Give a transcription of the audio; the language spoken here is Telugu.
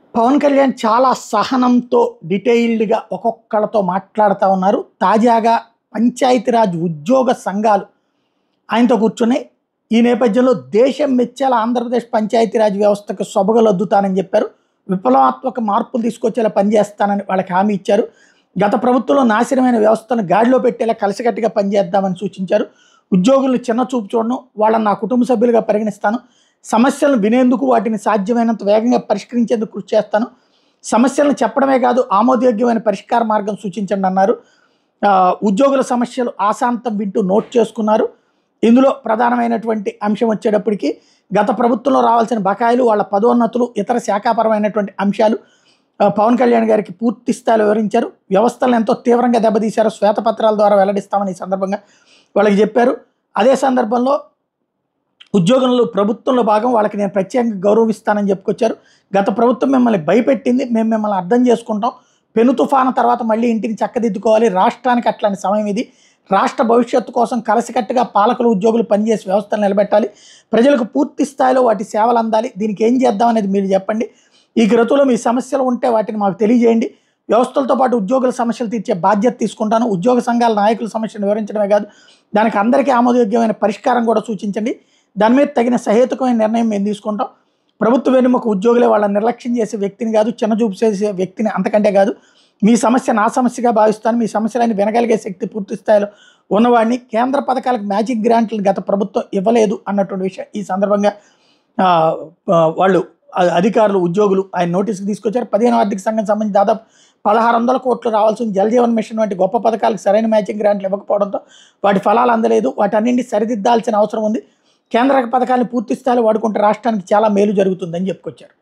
పవన్ కళ్యాణ్ చాలా సహనంతో డీటెయిల్డ్గా ఒక్కొక్కళ్ళతో మాట్లాడుతూ ఉన్నారు తాజాగా పంచాయతీరాజ్ ఉద్యోగ సంఘాలు ఆయనతో కూర్చున్నాయి ఈ నేపథ్యంలో దేశం మెచ్చేలా ఆంధ్రప్రదేశ్ పంచాయతీరాజ్ వ్యవస్థకు సొబగలు అద్దుతానని చెప్పారు విప్లవాత్మక మార్పులు తీసుకొచ్చేలా పనిచేస్తానని వాళ్ళకి హామీ ఇచ్చారు గత ప్రభుత్వంలో నాశనమైన వ్యవస్థను గాడిలో పెట్టేలా కలిసికట్టుగా పనిచేద్దామని సూచించారు ఉద్యోగులను చిన్న చూపు చూడడం వాళ్ళని నా కుటుంబ సభ్యులుగా పరిగణిస్తాను సమస్యలను వినేందుకు వాటిని సాధ్యమైనంత వేగంగా పరిష్కరించేందుకు కృషి చేస్తాను సమస్యలను చెప్పడమే కాదు ఆమోదయోగ్యమైన పరిష్కార మార్గం సూచించండి అన్నారు ఆ, ఉద్యోగుల సమస్యలు ఆశాంతం వింటూ నోట్ చేసుకున్నారు ఇందులో ప్రధానమైనటువంటి అంశం వచ్చేటప్పటికి గత ప్రభుత్వంలో రావాల్సిన బకాయిలు వాళ్ళ పదోన్నతులు ఇతర శాఖాపరమైనటువంటి అంశాలు ఆ, పవన్ కళ్యాణ్ గారికి పూర్తి స్థాయిలో వివరించారు వ్యవస్థలను ఎంతో తీవ్రంగా దెబ్బతీశారు శ్వేతపత్రాల ద్వారా వెల్లడిస్తామని ఈ సందర్భంగా వాళ్ళకి చెప్పారు అదే సందర్భంలో ఉద్యోగంలో ప్రభుత్వంలో భాగం వాళ్ళకి నేను ప్రత్యేకంగా గౌరవిస్తానని చెప్పుకొచ్చారు గత ప్రభుత్వం మిమ్మల్ని భయపెట్టింది మేము మిమ్మల్ని అర్థం చేసుకుంటాం పెను తుఫాను తర్వాత మళ్ళీ ఇంటిని చక్కదిద్దుకోవాలి రాష్ట్రానికి అట్లాంటి సమయం ఇది రాష్ట్ర భవిష్యత్తు కోసం కలసికట్టుగా పాలకులు ఉద్యోగులు పనిచేసి వ్యవస్థను నిలబెట్టాలి ప్రజలకు పూర్తి స్థాయిలో వాటి సేవలు అందాలి దీనికి ఏం చేద్దాం అనేది మీరు చెప్పండి ఈ క్రతువులో మీ సమస్యలు ఉంటే వాటిని మాకు తెలియజేయండి వ్యవస్థలతో పాటు ఉద్యోగుల సమస్యలు తీర్చే బాధ్యత తీసుకుంటాను ఉద్యోగ సంఘాల నాయకుల సమస్యను వివరించడమే కాదు దానికి అందరికీ ఆమోదయోగ్యమైన పరిష్కారం కూడా సూచించండి దాని మీద తగిన సహేతుకమైన నిర్ణయం మేము తీసుకుంటాం ప్రభుత్వ వెనుమక ఉద్యోగులే వాళ్ళని నిర్లక్ష్యం చేసే వ్యక్తిని కాదు చిన్నచూపు చేసే వ్యక్తిని అంతకంటే కాదు మీ సమస్య నా సమస్యగా భావిస్తాను మీ సమస్యలని వినగలిగే శక్తి పూర్తి స్థాయిలో ఉన్నవాడిని కేంద్ర పథకాలకు మ్యాజిక్ గ్రాంట్లు గత ప్రభుత్వం ఇవ్వలేదు అన్నటువంటి విషయం ఈ సందర్భంగా ఆ, ఆ, వాళ్ళు అ- అధికారులు ఉద్యోగులు ఆయన నోటీస్కి తీసుకొచ్చారు పదిహేను ఆర్థిక సంఘం సంబంధించి దాదాపు పదహారు వందల కోట్లు రావాల్సిన జల్ జీవన్ మిషన్ వంటి గొప్ప పథకాలకు సరైన మ్యాచింగ్ గ్రాంట్లు ఇవ్వకపోవడంతో వాటి ఫలాలు అందలేదు వాటన్నింటినీ సరిదిద్దాల్సిన అవసరం ఉంది కేంద్ర పథకాలను పూర్తి స్థాయిలో వాడుకుంటే రాష్ట్రానికి చాలా మేలు జరుగుతుందని చెప్పుకొచ్చారు